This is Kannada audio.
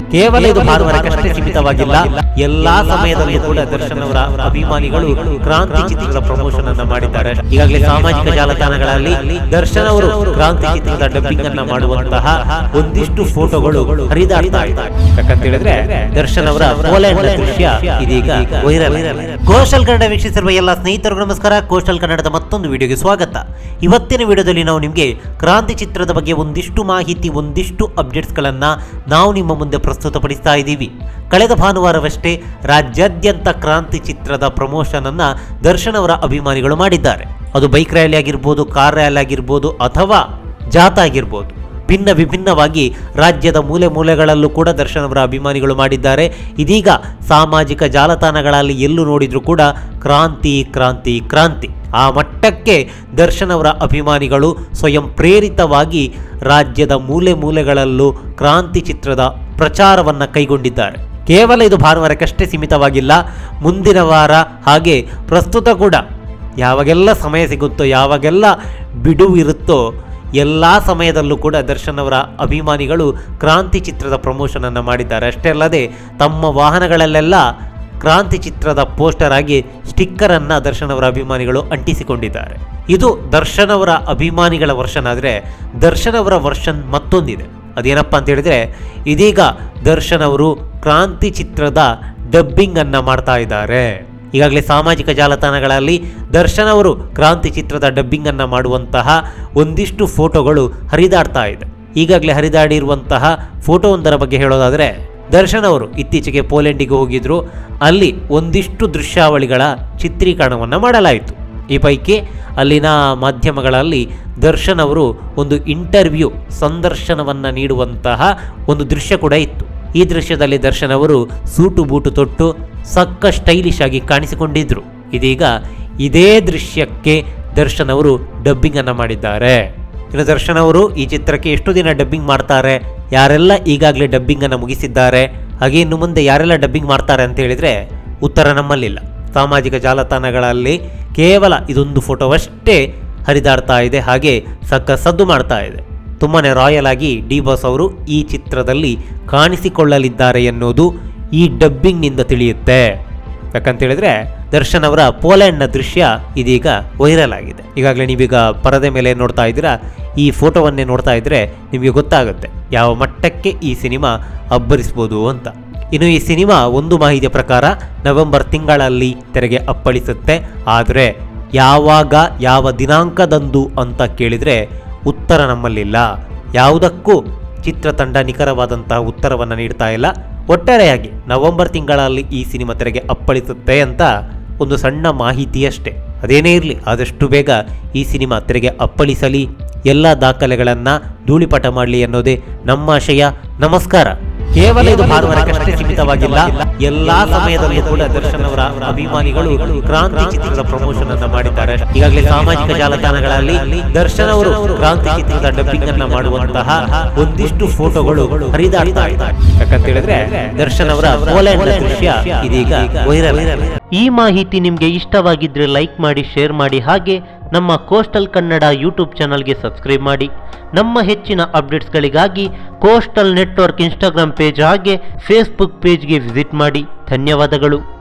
ಕೇವಲ ಇದು ಭಾನುವಾರಕ್ಕಷ್ಟೇ ಸೀಮಿತವಾಗಿಲ್ಲ ಎಲ್ಲಾ ಸಮಯದಲ್ಲೂ ಕೂಡ ದರ್ಶನ್ ಅವರ ಅಭಿಮಾನಿಗಳು ಕ್ರಾಂತಿ ಚಿತ್ರದ ಪ್ರಮೋಷನ್ ಅನ್ನ ಮಾಡಿದ್ದಾರೆ ಈಗಾಗಲೇ ಸಾಮಾಜಿಕ ಜಾಲತಾಣಗಳಲ್ಲಿ ದರ್ಶನ್ ಅವರು ಕ್ರಾಂತಿ ಚಿತ್ರದ ಡಬ್ಬಿಂಗ್ ಅನ್ನ ಮಾಡುವಂತಹ ಒಂದಿಷ್ಟು ಫೋಟೋಗಳು ಹರಿದಾಡ್ತಾ ಇದೆ ಯಾಕಂತ ಹೇಳಿದ್ರೆ ದರ್ಶನ್ ಅವರ ಪೋಲೆಂಡ್ ದೃಶ್ಯ ಇದೀಗ ವೈರಲ್ ಕೋಶಲ್ ಕನ್ನಡ ವೀಕ್ಷಿಸಿರುವ ಎಲ್ಲ ಸ್ನೇಹಿತರಿಗೂ ನಮಸ್ಕಾರ ಕೋಶಲ್ ಕನ್ನಡದ ಮತ್ತೊಂದು ವಿಡಿಯೋಗೆ ಸ್ವಾಗತ ಇವತ್ತಿನ ವಿಡಿಯೋದಲ್ಲಿ ನಾವು ನಿಮಗೆ ಕ್ರಾಂತಿ ಚಿತ್ರದ ಬಗ್ಗೆ ಒಂದಿಷ್ಟು ಮಾಹಿತಿ ಒಂದಿಷ್ಟು ಅಪ್ಡೇಟ್ಸ್ ಗಳನ್ನ ನಾವು ನಿಮ್ಮ ಮುಂದೆ ಪ್ರಸ್ತುತಪಡಿಸ್ತಾ ಇದ್ದೀವಿ ಕಳೆದ ಭಾನುವಾರವಷ್ಟೇ ರಾಜ್ಯಾದ್ಯಂತ ಕ್ರಾಂತಿ ಚಿತ್ರದ ಪ್ರಮೋಷನ್ ಅನ್ನ ದರ್ಶನ್ ಅವರ ಅಭಿಮಾನಿಗಳು ಮಾಡಿದ್ದಾರೆ ಅದು ಬೈಕ್ ರ್ಯಾಲಿ ಆಗಿರ್ಬೋದು ಕಾರ್ ರ್ಯಾಲಿ ಆಗಿರ್ಬೋದು ಅಥವಾ ಜಾಥಾ ಆಗಿರ್ಬೋದು ಭಿನ್ನ ವಿಭಿನ್ನವಾಗಿ ರಾಜ್ಯದ ಮೂಲೆ ಮೂಲೆಗಳಲ್ಲೂ ಕೂಡ ದರ್ಶನ್ ಅವರ ಅಭಿಮಾನಿಗಳು ಮಾಡಿದ್ದಾರೆ ಇದೀಗ ಸಾಮಾಜಿಕ ಜಾಲತಾಣಗಳಲ್ಲಿ ಎಲ್ಲೂ ನೋಡಿದ್ರು ಕೂಡ ಕ್ರಾಂತಿ ಕ್ರಾಂತಿ ಕ್ರಾಂತಿ ಆ ಮಟ್ಟಕ್ಕೆ ದರ್ಶನ್ ಅವರ ಅಭಿಮಾನಿಗಳು ಸ್ವಯಂ ಪ್ರೇರಿತವಾಗಿ ರಾಜ್ಯದ ಮೂಲೆ ಮೂಲೆಗಳಲ್ಲೂ ಕ್ರಾಂತಿ ಚಿತ್ರದ ಪ್ರಚಾರವನ್ನು ಕೈಗೊಂಡಿದ್ದಾರೆ ಕೇವಲ ಇದು ಭಾನುವಾರಕ್ಕಷ್ಟೇ ಸೀಮಿತವಾಗಿಲ್ಲ ಮುಂದಿನ ವಾರ ಹಾಗೆ ಪ್ರಸ್ತುತ ಕೂಡ ಯಾವಾಗೆಲ್ಲ ಸಮಯ ಸಿಗುತ್ತೋ ಯಾವಾಗೆಲ್ಲ ಬಿಡುವು ಇರುತ್ತೋ ಎಲ್ಲ ಸಮಯದಲ್ಲೂ ಕೂಡ ದರ್ಶನ್ ಅವರ ಅಭಿಮಾನಿಗಳು ಕ್ರಾಂತಿ ಚಿತ್ರದ ಪ್ರಮೋಷನ್ ಅನ್ನು ಮಾಡಿದ್ದಾರೆ ಅಷ್ಟೇ ಅಲ್ಲದೆ ತಮ್ಮ ವಾಹನಗಳಲ್ಲೆಲ್ಲ ಕ್ರಾಂತಿ ಚಿತ್ರದ ಪೋಸ್ಟರ್ ಆಗಿ ಸ್ಟಿಕ್ಕರ್ ಅನ್ನ ದರ್ಶನ್ ಅವರ ಅಭಿಮಾನಿಗಳು ಅಂಟಿಸಿಕೊಂಡಿದ್ದಾರೆ ಇದು ದರ್ಶನ್ ಅವರ ಅಭಿಮಾನಿಗಳ ವರ್ಷನ್ ಆದರೆ ದರ್ಶನ್ ಅವರ ವರ್ಷನ್ ಮತ್ತೊಂದಿದೆ ಅದೇನಪ್ಪ ಅಂತ ಹೇಳಿದ್ರೆ ಇದೀಗ ದರ್ಶನ್ ಅವರು ಕ್ರಾಂತಿ ಚಿತ್ರದ ಡಬ್ಬಿಂಗ್ ಅನ್ನ ಮಾಡ್ತಾ ಇದ್ದಾರೆ ಈಗಾಗಲೇ ಸಾಮಾಜಿಕ ಜಾಲತಾಣಗಳಲ್ಲಿ ದರ್ಶನ್ ಅವರು ಕ್ರಾಂತಿ ಚಿತ್ರದ ಡಬ್ಬಿಂಗ್ ಅನ್ನ ಮಾಡುವಂತಹ ಒಂದಿಷ್ಟು ಫೋಟೋಗಳು ಹರಿದಾಡ್ತಾ ಇದೆ ಈಗಾಗಲೇ ಹರಿದಾಡಿರುವಂತಹ ಫೋಟೋವೊಂದರ ಬಗ್ಗೆ ಹೇಳೋದಾದರೆ ದರ್ಶನ್ ಅವರು ಇತ್ತೀಚೆಗೆ ಪೋಲೆಂಡಿಗೆ ಹೋಗಿದ್ರು ಅಲ್ಲಿ ಒಂದಿಷ್ಟು ದೃಶ್ಯಾವಳಿಗಳ ಚಿತ್ರೀಕರಣವನ್ನು ಮಾಡಲಾಯಿತು ಈ ಪೈಕಿ ಅಲ್ಲಿನ ಮಾಧ್ಯಮಗಳಲ್ಲಿ ದರ್ಶನ್ ಅವರು ಒಂದು ಇಂಟರ್ವ್ಯೂ ಸಂದರ್ಶನವನ್ನು ನೀಡುವಂತಹ ಒಂದು ದೃಶ್ಯ ಕೂಡ ಇತ್ತು ಈ ದೃಶ್ಯದಲ್ಲಿ ದರ್ಶನ್ ಅವರು ಸೂಟು ಬೂಟು ತೊಟ್ಟು ಸಕ್ಕ ಸ್ಟೈಲಿಶ್ ಆಗಿ ಕಾಣಿಸಿಕೊಂಡಿದ್ರು ಇದೀಗ ಇದೇ ದೃಶ್ಯಕ್ಕೆ ದರ್ಶನ್ ಅವರು ಡಬ್ಬಿಂಗ್ ಅನ್ನ ಮಾಡಿದ್ದಾರೆ ಇನ್ನು ದರ್ಶನ್ ಅವರು ಈ ಚಿತ್ರಕ್ಕೆ ಎಷ್ಟು ದಿನ ಡಬ್ಬಿಂಗ್ ಮಾಡ್ತಾರೆ ಯಾರೆಲ್ಲ ಈಗಾಗಲೇ ಡಬ್ಬಿಂಗ್ ಅನ್ನು ಮುಗಿಸಿದ್ದಾರೆ ಹಾಗೆ ಇನ್ನು ಮುಂದೆ ಯಾರೆಲ್ಲ ಡಬ್ಬಿಂಗ್ ಮಾಡ್ತಾರೆ ಅಂತ ಹೇಳಿದ್ರೆ ಉತ್ತರ ನಮ್ಮಲ್ಲಿಲ್ಲ ಸಾಮಾಜಿಕ ಜಾಲತಾಣಗಳಲ್ಲಿ ಕೇವಲ ಇದೊಂದು ಫೋಟೋವಷ್ಟೇ ಹರಿದಾಡ್ತಾ ಇದೆ ಹಾಗೆ ಸಕ್ಕ ಸದ್ದು ಮಾಡ್ತಾ ಇದೆ ತುಂಬಾನೇ ರಾಯಲ್ ಆಗಿ ಡಿ ಬಾಸ್ ಅವರು ಈ ಚಿತ್ರದಲ್ಲಿ ಕಾಣಿಸಿಕೊಳ್ಳಲಿದ್ದಾರೆ ಎನ್ನುವುದು ಈ ಡಬ್ಬಿಂಗ್ನಿಂದ ತಿಳಿಯುತ್ತೆ ಯಾಕಂತ ಹೇಳಿದ್ರೆ ದರ್ಶನ್ ಅವರ ಪೋಲೆಂಡ್ನ ದೃಶ್ಯ ಇದೀಗ ವೈರಲ್ ಆಗಿದೆ ಈಗಾಗಲೇ ನೀವೀಗ ಪರದೆ ಮೇಲೆ ನೋಡ್ತಾ ಇದ್ದೀರಾ ಈ ಫೋಟೋವನ್ನೇ ನೋಡ್ತಾ ಇದ್ರೆ ನಿಮಗೆ ಗೊತ್ತಾಗುತ್ತೆ ಯಾವ ಮಟ್ಟಕ್ಕೆ ಈ ಸಿನಿಮಾ ಅಬ್ಬರಿಸ್ಬೋದು ಅಂತ ಇನ್ನು ಈ ಸಿನಿಮಾ ಒಂದು ಮಾಹಿತಿಯ ಪ್ರಕಾರ ನವೆಂಬರ್ ತಿಂಗಳಲ್ಲಿ ತೆರೆಗೆ ಅಪ್ಪಳಿಸುತ್ತೆ ಆದರೆ ಯಾವಾಗ ಯಾವ ದಿನಾಂಕದಂದು ಅಂತ ಕೇಳಿದರೆ ಉತ್ತರ ನಮ್ಮಲ್ಲಿಲ್ಲ ಯಾವುದಕ್ಕೂ ಚಿತ್ರತಂಡ ನಿಖರವಾದಂತಹ ಉತ್ತರವನ್ನು ನೀಡ್ತಾ ಇಲ್ಲ ಒಟ್ಟಾರೆಯಾಗಿ ನವೆಂಬರ್ ತಿಂಗಳಲ್ಲಿ ಈ ಸಿನಿಮಾ ತೆರೆಗೆ ಅಪ್ಪಳಿಸುತ್ತೆ ಅಂತ ಒಂದು ಸಣ್ಣ ಮಾಹಿತಿಯಷ್ಟೇ ಅದೇನೇ ಇರಲಿ ಆದಷ್ಟು ಬೇಗ ಈ ಸಿನಿಮಾ ತೆರೆಗೆ ಅಪ್ಪಳಿಸಲಿ ಎಲ್ಲ ದಾಖಲೆಗಳನ್ನು ಧೂಳಿಪಟ ಮಾಡಲಿ ಅನ್ನೋದೇ ನಮ್ಮ ಆಶಯ ನಮಸ್ಕಾರ ಕೇವಲ ಇದು ಭಾನುವಾರಕ್ಕಷ್ಟೇ ಸೀಮಿತವಾಗಿಲ್ಲ ಎಲ್ಲಾ ಸಮಯದಲ್ಲೂ ಕೂಡ ದರ್ಶನ್ ಅವರ ಅಭಿಮಾನಿಗಳು ಕ್ರಾಂತಿ ಚಿತ್ರದ ಪ್ರಮೋಷನ್ ಅನ್ನ ಮಾಡಿದ್ದಾರೆ ಈಗಾಗಲೇ ಸಾಮಾಜಿಕ ಜಾಲತಾಣಗಳಲ್ಲಿ ದರ್ಶನ್ ಅವರು ಕ್ರಾಂತಿ ಚಿತ್ರದ ಡಬ್ಬಿಂಗ್ ಅನ್ನ ಮಾಡುವಂತಹ ಒಂದಿಷ್ಟು ಫೋಟೋಗಳು ಹರಿದಾಡ್ತಾ ಇದೆ ಯಾಕಂತ ಹೇಳಿದ್ರೆ ದರ್ಶನ್ ಅವರ ಪೋಲೆಂಡ್ ದೃಶ್ಯ ಇದೀಗ ವೈರಲ್ ಈ ಮಾಹಿತಿ ನಿಮ್ಗೆ ಇಷ್ಟವಾಗಿದ್ರೆ ಲೈಕ್ ಮಾಡಿ ಶೇರ್ ಮಾಡಿ ಹಾಗೆ ನಮ್ಮ ಕೋಸ್ಟಲ್ ಕನ್ನಡ ಯೂಟ್ಯೂಬ್ ಚಾನಲ್ಗೆ ಸಬ್ಸ್ಕ್ರೈಬ್ ಮಾಡಿ ನಮ್ಮ ಹೆಚ್ಚಿನ ಅಪ್ಡೇಟ್ಸ್ಗಳಿಗಾಗಿ ಕೋಸ್ಟಲ್ ನೆಟ್ವರ್ಕ್ ಇನ್ಸ್ಟಾಗ್ರಾಮ್ ಪೇಜ್ ಹಾಗೆ ಫೇಸ್ಬುಕ್ ಪೇಜ್ಗೆ ವಿಸಿಟ್ ಮಾಡಿ ಧನ್ಯವಾದಗಳು